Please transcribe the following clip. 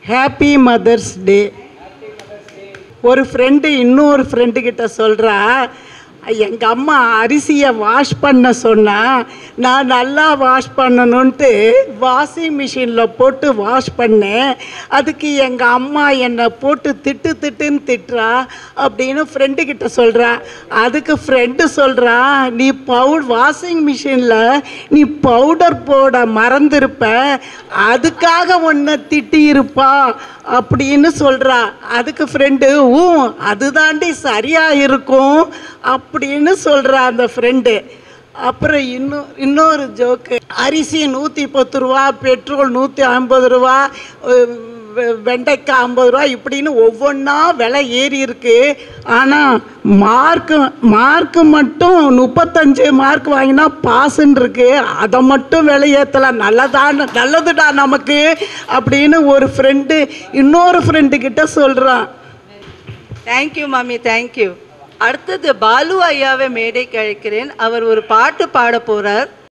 happy mother's day ஒரு friend இன்னொரு friend கிட்ட சொல்கிறா எங்கள் அம்மா அரிசியை வாஷ் பண்ண சொன்னா நான் நல்லா வாஷ் பண்ணணுன்ட்டு வாஷிங் மிஷினில் போட்டு வாஷ் பண்ணேன் அதுக்கு எங்கள் அம்மா என்னை போட்டு திட்டு திட்டுன்னு திட்டுறா அப்படின்னு ஃப்ரெண்டு கிட்ட சொல்கிறா அதுக்கு ஃப்ரெண்டு சொல்கிறா நீ பவுட் வாஷிங் மிஷினில் நீ பவுடர் போட மறந்துருப்ப அதுக்காக உன்னை திட்டியிருப்பா அப்படின்னு சொல்கிறா அதுக்கு ஃப்ரெண்டு ஊ அதுதாண்டி சரியாக இருக்கும் அப்படின்னு சொல்கிறா அந்த ஃப்ரெண்டு அப்புறம் இன்னும் இன்னொரு ஜோக்கு அரிசி நூற்றி பத்து ரூபா பெட்ரோல் நூற்றி ஐம்பது ரூபா அஹ் வெ- வெண்டைக்காய் ஐம்பது ரூபா இப்படின்னு ஒவ்வொன்றா விலை ஏறி இருக்கு ஆனால் மார்க்கு மார்க்கு மட்டும் முப்பத்தஞ்சு மார்க் வாங்கினா பாஸ்ன்னு இருக்கு அதை மட்டும் விலை ஏற்றலாம் நல்லதான் நல்லதுடா நமக்கு அப்படின்னு ஒரு ஃப்ரெண்டு இன்னொரு ஃப்ரெண்டு கிட்ட சொல்கிறான் தேங்க்யூ மாமி தேங்க்யூ அடுத்தது பாலு ஐயாவை மேடைக்கு அழைக்கிறேன் அவர் ஒரு பாட்டு பாட போறார்